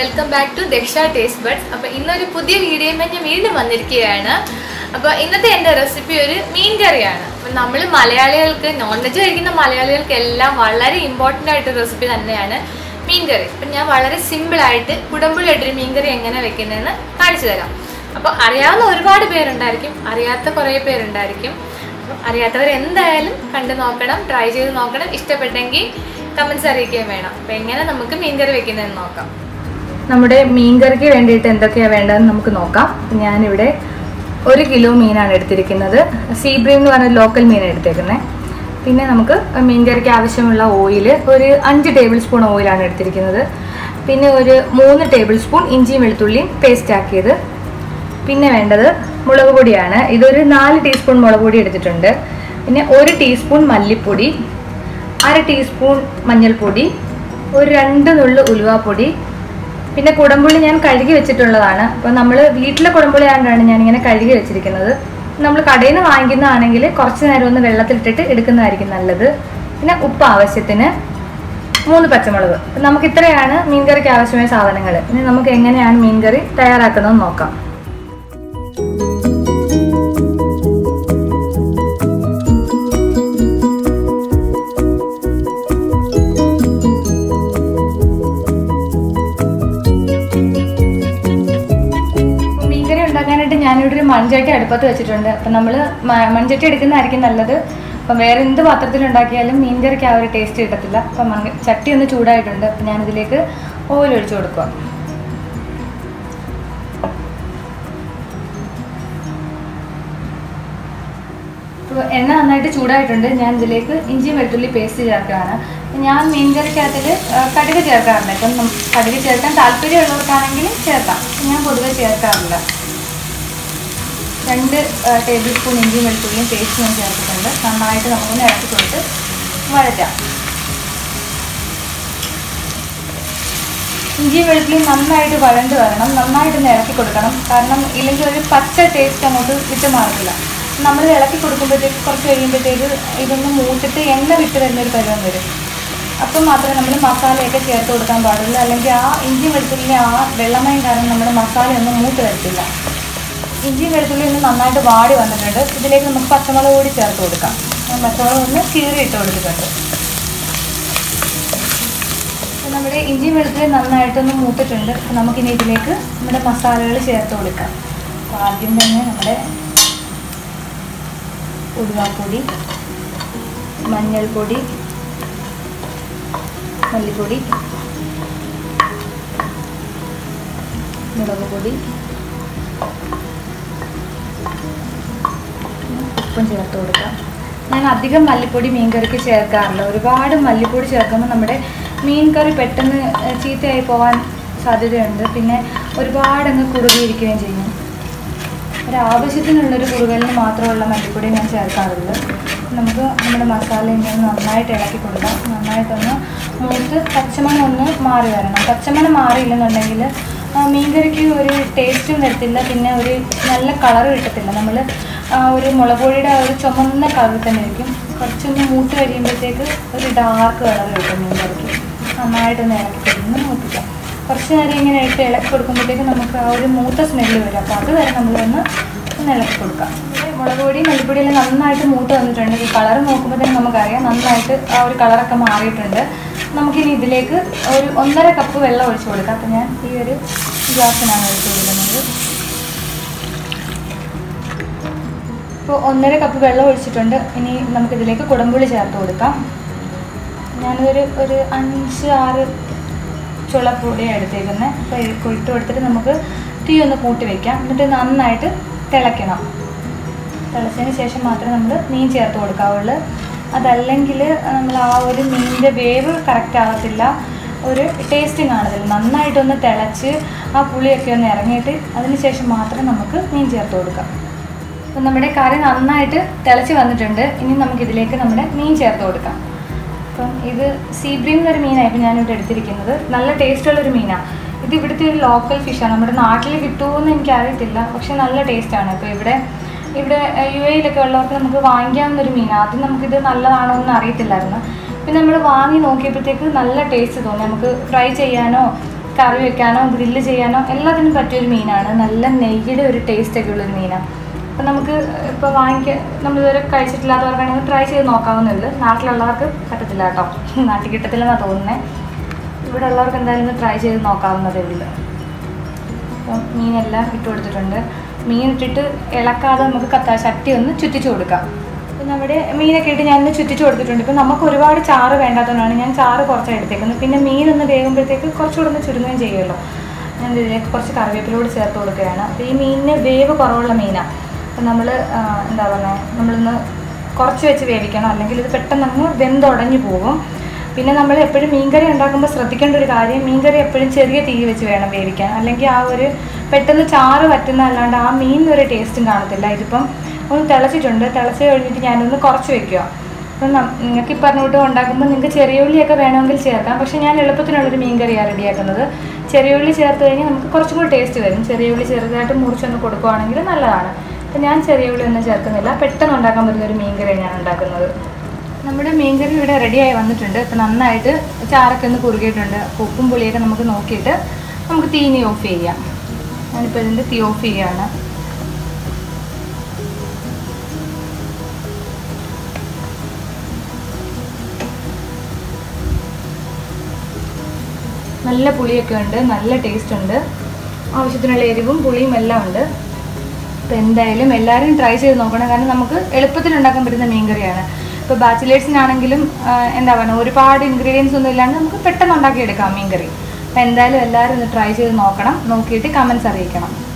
welcome back to Daksha taste buds അപ്പോൾ ഇന്നൊരു പുതിയ വീഡിയോയുമായി ഞാൻ വീണ്ടും വന്നിരിക്കുകയാണ് അപ്പോൾ ഇന്നത്തെ എൻ്റെ റെസിപ്പി ഒരു മീൻ കറിയാണ് അപ്പം നമ്മൾ മലയാളികൾക്ക് നോൺ വെജ് കഴിക്കുന്ന മലയാളികൾക്ക് എല്ലാം വളരെ ഇമ്പോർട്ടൻ്റ് ആയിട്ട് റെസിപ്പി തന്നെയാണ് മീൻ കറി അപ്പം ഞാൻ വളരെ സിമ്പിളായിട്ട് കുടമ്പുളിയായിട്ടൊരു മീൻ കറി എങ്ങനെ വെക്കുന്നതെന്ന് കാണിച്ചു തരാം അപ്പോൾ അറിയാവുന്ന ഒരുപാട് പേരുണ്ടായിരിക്കും അറിയാത്ത കുറേ പേരുണ്ടായിരിക്കും അപ്പോൾ അറിയാത്തവർ എന്തായാലും കണ്ടു നോക്കണം ട്രൈ ചെയ്ത് നോക്കണം ഇഷ്ടപ്പെട്ടെങ്കിൽ കമൻസ് അറിയിക്കുകയും വേണം അപ്പം എങ്ങനെ നമുക്ക് മീൻ കറി വെക്കുന്നതെന്ന് നോക്കാം നമ്മുടെ മീൻ കറിക്ക് വേണ്ടിയിട്ട് എന്തൊക്കെയാണ് വേണ്ടതെന്ന് നമുക്ക് നോക്കാം ഞാനിവിടെ ഒരു കിലോ മീനാണ് എടുത്തിരിക്കുന്നത് സീബ്രീം എന്ന് പറഞ്ഞ ലോക്കൽ മീൻ എടുത്തേക്കുന്നത് പിന്നെ നമുക്ക് മീൻ കറിക്ക് ആവശ്യമുള്ള ഓയിൽ ഒരു അഞ്ച് ടേബിൾ സ്പൂൺ ഓയിലാണ് എടുത്തിരിക്കുന്നത് പിന്നെ ഒരു മൂന്ന് ടേബിൾ സ്പൂൺ ഇഞ്ചിയും വെളുത്തുള്ളിയും പേസ്റ്റ് ആക്കിയത് പിന്നെ വേണ്ടത് മുളക് പൊടിയാണ് ഇതൊരു നാല് ടീസ്പൂൺ മുളക് പൊടി എടുത്തിട്ടുണ്ട് പിന്നെ ഒരു ടീസ്പൂൺ മല്ലിപ്പൊടി അര ടീസ്പൂൺ മഞ്ഞൾപ്പൊടി ഒരു രണ്ട് നുള്ളു ഉലുവാപ്പൊടി പിന്നെ കുടംപുളി ഞാൻ കഴുകി വെച്ചിട്ടുള്ളതാണ് അപ്പോൾ നമ്മൾ വീട്ടിലെ കുടംപുളി ആയതുകൊണ്ടാണ് ഞാനിങ്ങനെ കഴുകി വെച്ചിരിക്കുന്നത് നമ്മൾ കടയിൽ നിന്ന് വാങ്ങിക്കുന്നതാണെങ്കിൽ കുറച്ച് നേരം ഒന്ന് വെള്ളത്തിലിട്ടിട്ട് എടുക്കുന്നതായിരിക്കും നല്ലത് പിന്നെ ഉപ്പ് ആവശ്യത്തിന് മൂന്ന് പച്ചമുളക് അപ്പം നമുക്ക് ഇത്രയാണ് മീൻകറിക്ക് ആവശ്യമായ സാധനങ്ങൾ ഇനി നമുക്ക് എങ്ങനെയാണ് മീൻകറി തയ്യാറാക്കുന്നതെന്ന് നോക്കാം മീൻകറി ഉണ്ടാക്കാനായിട്ട് ഞാനിവിടെ ഒരു മൺചട്ടി അടുപ്പത്ത് വെച്ചിട്ടുണ്ട് അപ്പം നമ്മൾ മൺചട്ടി എടുക്കുന്നതായിരിക്കും നല്ലത് അപ്പം വേറെ എന്ത് പാത്രത്തിൽ ഉണ്ടാക്കിയാലും മീൻകറിക്ക് ആ ഒരു ടേസ്റ്റ് കിട്ടത്തില്ല അപ്പം മൺ ചട്ടി ഒന്ന് ചൂടായിട്ടുണ്ട് അപ്പം ഞാനിതിലേക്ക് ഓയിൽ ഒഴിച്ചു കൊടുക്കുക ഇപ്പോൾ എണ്ണ നന്നായിട്ട് ചൂടായിട്ടുണ്ട് ഞാൻ ഇതിലേക്ക് ഇഞ്ചി വെളുത്തുള്ളി പേസ്റ്റ് ചേർക്കുകയാണ് ഞാൻ മീൻകറിക്കകത്തിൽ കടുക് ചേർക്കാറുണ്ട് ഇപ്പം നം- കടുക് ചേർക്കാൻ താല്പര്യമുള്ളവർക്കാണെങ്കിൽ ചേർക്കാം ഞാൻ പൊതുവെ ചേർക്കാറില്ല രണ്ട് ടേബിൾ സ്പൂൺ ഇഞ്ചി വെളുത്തുള്ളിയും പേസ്റ്റ് ഞാൻ ചേർത്തിട്ടുണ്ട് നന്നായിട്ട് നമുക്കൊന്ന് ഇറക്കി കൊടുത്ത് വഴറ്റാം ഇഞ്ചി വെളുത്തുള്ളി നന്നായിട്ട് വഴണ്ട് വരണം നന്നായിട്ടൊന്ന് ഇളക്കി കൊടുക്കണം കാരണം ഇല്ലെങ്കിൽ ഒരു പച്ച ടേസ്റ്റ് അങ്ങോട്ട് വിട്ട് മാറില്ല നമ്മൾ ഇളക്കി കൊടുക്കുമ്പോഴത്തേക്ക് കുറച്ച് കഴിയുമ്പോഴത്തേക്ക് ഇതൊന്ന് മൂത്തിട്ട് എണ്ണ വിട്ട് വരുന്ന ഒരു പരുവം വരും അപ്പം മാത്രമേ നമ്മൾ മസാലയൊക്കെ ചേർത്ത് കൊടുക്കാൻ പാടുള്ളൂ അല്ലെങ്കിൽ ആ ഇഞ്ചി വെളുത്തുള്ളി ആ വെള്ളമയം കാരണം നമ്മുടെ മസാലയൊന്നും മൂത്ത് വരത്തില്ല ഇഞ്ചി വെളുത്തുള്ളി ഒന്ന് നന്നായിട്ട് വാടി വന്നിട്ടുണ്ട് ഇതിലേക്ക് നമുക്ക് പച്ചമുളക് കൂടി ചേർത്ത് കൊടുക്കാം ഞാൻ പച്ചമുളക് ഒന്ന് കീറി ഇട്ട് കൊടുത്തിട്ടുണ്ട് അപ്പോൾ നമ്മുടെ ഇഞ്ചി വെളുത്തുള്ളി നന്നായിട്ടൊന്ന് മൂത്തിട്ടുണ്ട് അപ്പോൾ നമുക്കിനി ഇതിലേക്ക് നമ്മുടെ മസാലകൾ ചേർത്ത് കൊടുക്കാം അപ്പോൾ ആദ്യം തന്നെ നമ്മുടെ ഉലുവാപ്പൊടി മഞ്ഞൾപ്പൊടി മല്ലിപ്പൊടി മുളക് പൊടി ഉപ്പും ചേർത്ത് കൊടുക്കാം ഞാൻ അധികം മല്ലിപ്പൊടി മീൻ കറിക്ക് ചേർക്കാറില്ല ഒരുപാട് മല്ലിപ്പൊടി ചേർക്കുമ്പോൾ നമ്മുടെ മീൻ കറി പെട്ടെന്ന് ഏഹ്, ചീത്തയായി പോകാൻ സാധ്യതയുണ്ട് പിന്നെ ഒരുപാട് അങ്ങ് കുറുകിയിരിക്കുകയും ചെയ്യും ഒരാവശ്യത്തിനുള്ളൊരു കുറുകലിന് മാത്രമുള്ള മല്ലിപ്പൊടി ഞാൻ ചേർക്കാറുള്ളൂ നമുക്ക് നമ്മുടെ മസാല ഇങ്ങനെ നന്നായിട്ട് ഇളക്കി കൊടുക്കാം നന്നായിട്ടൊന്ന് മൂത്ത് പച്ചമണം ഒന്ന് മാറി വരണം പച്ചമണം മാറിയില്ലെന്നുണ്ടെങ്കിൽ ആ, മീൻകറിക്ക് ഒരു ടേസ്റ്റും വരത്തില്ല പിന്നെ ഒരു നല്ല കളർ കിട്ടത്തില്ല നമ്മൾ ഒരു മുളക് പൊടിയുടെ ആ ഒരു ചുമന്ന കളർ തന്നെ ഇരിക്കും കുറച്ചൊന്ന് മൂത്ത് കഴിയുമ്പോഴത്തേക്ക് ഒരു ഡാർക്ക് കളർ കിട്ടും മീൻകറിക്ക് നന്നായിട്ടൊന്ന് ഇളക്കി കൊടുക്കുന്നു മൂപ്പിക്കാം കുറച്ച് നേരം ഇങ്ങനെ ഇട്ട് ഇളക്കി കൊടുക്കുമ്പോഴത്തേക്ക് നമുക്ക് ആ ഒരു മൂത്ത സ്മെല്ല് വരും അപ്പോൾ അത് വരെ നമ്മളൊന്ന് ഒന്ന് ഇളക്കി കൊടുക്കാം ഇവിടെ മുളക് പൊടി മല്ലിപ്പൊടിയെല്ലാം നന്നായിട്ട് മൂത്ത് വന്നിട്ടുണ്ട് ഈ കളർ നോക്കുമ്പോൾ തന്നെ നമുക്കറിയാം നന്നായിട്ട് ആ ഒരു കളറൊക്കെ മാറിയിട്ടുണ്ട് നമുക്കിനി ഇതിലേക്ക് ഒരു ഒന്നര കപ്പ് വെള്ളം ഒഴിച്ചു കൊടുക്കാം അപ്പോൾ ഞാൻ ഈ ഒരു ഗ്ലാസ്സിനാണ് ഒഴിച്ചു കൊടുക്കുന്നത് ഇപ്പോൾ ഒന്നര കപ്പ് വെള്ളം ഒഴിച്ചിട്ടുണ്ട് ഇനി നമുക്കിതിലേക്ക് കുടംപുളി ചേർത്ത് കൊടുക്കാം ഞാനൊരു ഒരു അഞ്ച് ആറ് ചുളപ്പൊടിയാണ് എടുത്തേക്കുന്നത് അപ്പോൾ ഇട്ട് കൊടുത്തിട്ട് നമുക്ക് തീ ഒന്ന് കൂട്ടി വെക്കാം എന്നിട്ട് നന്നായിട്ട് തിളയ്ക്കണം തിളച്ചതിന് ശേഷം മാത്രമേ നമ്മൾ മീൻ ചേർത്ത് കൊടുക്കാവുള്ളൂ അതല്ലെങ്കിൽ നമ്മൾ ആ ഒരു മീനിൻ്റെ വേവ് കറക്റ്റ് ആകത്തില്ല ഒരു ടേസ്റ്റും കാണത്തില്ല നന്നായിട്ടൊന്ന് തിളച്ച് ആ പുളിയൊക്കെ ഒന്ന് ഇറങ്ങിയിട്ട് അതിന് ശേഷം മാത്രമേ നമുക്ക് മീൻ ചേർത്ത് കൊടുക്കാം അപ്പം നമ്മുടെ കറി നന്നായിട്ട് തിളച്ച് വന്നിട്ടുണ്ട് ഇനി നമുക്കിതിലേക്ക് നമ്മുടെ മീൻ ചേർത്ത് കൊടുക്കാം അപ്പം ഇത് സീബ്രീം എന്നൊരു മീനാണ് ഇപ്പം ഞാനിവിടെ എടുത്തിരിക്കുന്നത് നല്ല ടേസ്റ്റുള്ളൊരു മീനാണ് ഇത് ഇവിടുത്തെ ഒരു ലോക്കൽ ഫിഷാണ് നമ്മുടെ നാട്ടിൽ കിട്ടുമോ എന്ന് എനിക്കറിയത്തില്ല പക്ഷെ നല്ല ടേസ്റ്റാണ് ഇപ്പോൾ ഇവിടെ ഇവിടെ യു എയിലൊക്കെ ഉള്ളവർക്ക് നമുക്ക് വാങ്ങിക്കാവുന്നൊരു മീനാണ് ആദ്യം നമുക്കിത് നല്ലതാണോ എന്ന് അറിയത്തില്ലായിരുന്നു പിന്നെ നമ്മൾ വാങ്ങി നോക്കിയപ്പോഴത്തേക്ക് നല്ല ടേസ്റ്റ് തോന്നി നമുക്ക് ഫ്രൈ ചെയ്യാനോ കറി വെക്കാനോ ഗ്രില്ല് ചെയ്യാനോ എല്ലാത്തിനും പറ്റിയൊരു മീനാണ് നല്ല നെയ്യുടെ ഒരു ടേസ്റ്റ് ഒക്കെ ഉള്ളൊരു മീനാണ് അപ്പം നമുക്ക് ഇപ്പോൾ വാങ്ങിക്ക നമ്മളിതുവരെ കഴിച്ചിട്ടില്ലാത്തവർക്കാണെങ്കിൽ ട്രൈ ചെയ്ത് നോക്കാവുന്നേ ഉള്ളൂ നാട്ടിലുള്ളവർക്ക് പറ്റത്തില്ല കേട്ടോ നാട്ടിൽ കിട്ടത്തില്ലെന്നാണ് തോന്നുന്നത് ഇവിടെ ഉള്ളവർക്ക് എന്തായാലും ഒന്ന് ട്രൈ ചെയ്ത് നോക്കാവുന്നതേ ഉള്ളൂ അപ്പം മീനെല്ലാം ഇട്ട് കൊടുത്തിട്ടുണ്ട് മീൻ ഇട്ടിട്ട് ഇളക്കാതെ നമുക്ക് കത്താ ചട്ടി ഒന്ന് ചുറ്റിച്ച് കൊടുക്കാം അപ്പം നമ്മുടെ മീനൊക്കെ ഇട്ട് ഞാനൊന്ന് ചുറ്റിച്ച് കൊടുത്തിട്ടുണ്ട് ഇപ്പം നമുക്ക് ഒരുപാട് ചാറ് വേണ്ടാത്തതുകൊണ്ടാണ് ഞാൻ ചാറ് കുറച്ചാണ് എടുത്തേക്കുന്നത് പിന്നെ മീനൊന്ന് വേകുമ്പോഴത്തേക്ക് കുറച്ചുകൂടെ ഒന്ന് ചുരുങ്ങുകയും ചെയ്യുമല്ലോ ഞാൻ ഇതിലേക്ക് കുറച്ച് കറിവേപ്പിലൂടെ ചേർത്ത് കൊടുക്കുകയാണ് അപ്പോൾ ഈ മീനിന് വേവ് കുറവുള്ള മീനാണ് അപ്പം നമ്മൾ എന്താ പറയുക നമ്മളൊന്ന് കുറച്ച് വെച്ച് വേവിക്കണം അല്ലെങ്കിൽ ഇത് പെട്ടെന്ന് അങ്ങ് വെന്തുടഞ്ഞു പോകും പിന്നെ നമ്മൾ എപ്പോഴും മീൻകറി ഉണ്ടാക്കുമ്പോൾ ശ്രദ്ധിക്കേണ്ട ഒരു കാര്യം മീൻകറി എപ്പോഴും ചെറിയ തീ വെച്ച് വേണം വേവിക്കാൻ അല്ലെങ്കിൽ ആ ഒരു പെട്ടെന്ന് ചാറ് പറ്റുന്ന അല്ലാണ്ട് ആ മീനിനൊരു ടേസ്റ്റും കാണത്തില്ല ഇതിപ്പം ഒന്ന് തിളച്ചിട്ടുണ്ട് തിളച്ച് കഴിഞ്ഞിട്ട് ഞാനൊന്ന് കുറച്ച് വെക്കുക അപ്പം നിങ്ങൾക്ക് ഈ പറഞ്ഞ കൂട്ട് ഉണ്ടാക്കുമ്പോൾ നിങ്ങൾക്ക് ചെറിയ ഉള്ളിയൊക്കെ വേണമെങ്കിൽ ചേർക്കാം പക്ഷേ ഞാൻ എളുപ്പത്തിനുള്ളൊരു മീൻ കറിയാണ് റെഡിയാക്കുന്നത് ചെറിയ ഉള്ളി ചേർത്ത് കഴിഞ്ഞാൽ നമുക്ക് കുറച്ചും കൂടി ടേസ്റ്റ് വരും ചെറിയ ഉള്ളി ചെറുതായിട്ട് മുറിച്ചൊന്ന് കൊടുക്കുവാണെങ്കിൽ നല്ലതാണ് അപ്പം ഞാൻ ചെറിയ ഉള്ളി ഒന്നും ചേർക്കുന്നില്ല പെട്ടെന്ന് ഉണ്ടാക്കാൻ പറ്റുന്ന ഒരു മീൻ കറിയാണ് ഞാൻ ഉണ്ടാക്കുന്നത് നമ്മുടെ മീൻകറി ഇവിടെ റെഡിയായി വന്നിട്ടുണ്ട് ഇപ്പം നന്നായിട്ട് ചാറൊക്കെ ഒന്ന് കുറുകിയിട്ടുണ്ട് അപ്പോൾ ഉപ്പും പുളിയൊക്കെ നമുക്ക് നോക്കിയിട്ട് നമുക്ക് തീനി ഓഫ് ചെയ്യാം ഞാനിപ്പോൾ ഇതിൻ്റെ തീ ഓഫ് ചെയ്യുകയാണ് നല്ല പുളിയൊക്കെ ഉണ്ട് നല്ല ടേസ്റ്റ് ഉണ്ട് ആവശ്യത്തിനുള്ള എരിവും പുളിയും എല്ലാം ഉണ്ട് അപ്പോൾ എന്തായാലും എല്ലാവരും ട്രൈ ചെയ്ത് നോക്കണം കാരണം നമുക്ക് എളുപ്പത്തിൽ ഉണ്ടാക്കാൻ പറ്റുന്ന മീൻകറിയാണ് ഇപ്പോൾ ബാച്ചിലേഴ്സിനാണെങ്കിലും എന്താ പറയുക ഒരുപാട് ഇൻഗ്രീഡിയൻസ് ഒന്നും ഇല്ലാണ്ട് നമുക്ക് പെട്ടെന്ന് ഉണ്ടാക്കിയെടുക്കാം മീൻകറി അപ്പോൾ എന്തായാലും എല്ലാവരും ഒന്ന് ട്രൈ ചെയ്ത് നോക്കണം നോക്കിയിട്ട് കമൻസ് അറിയിക്കണം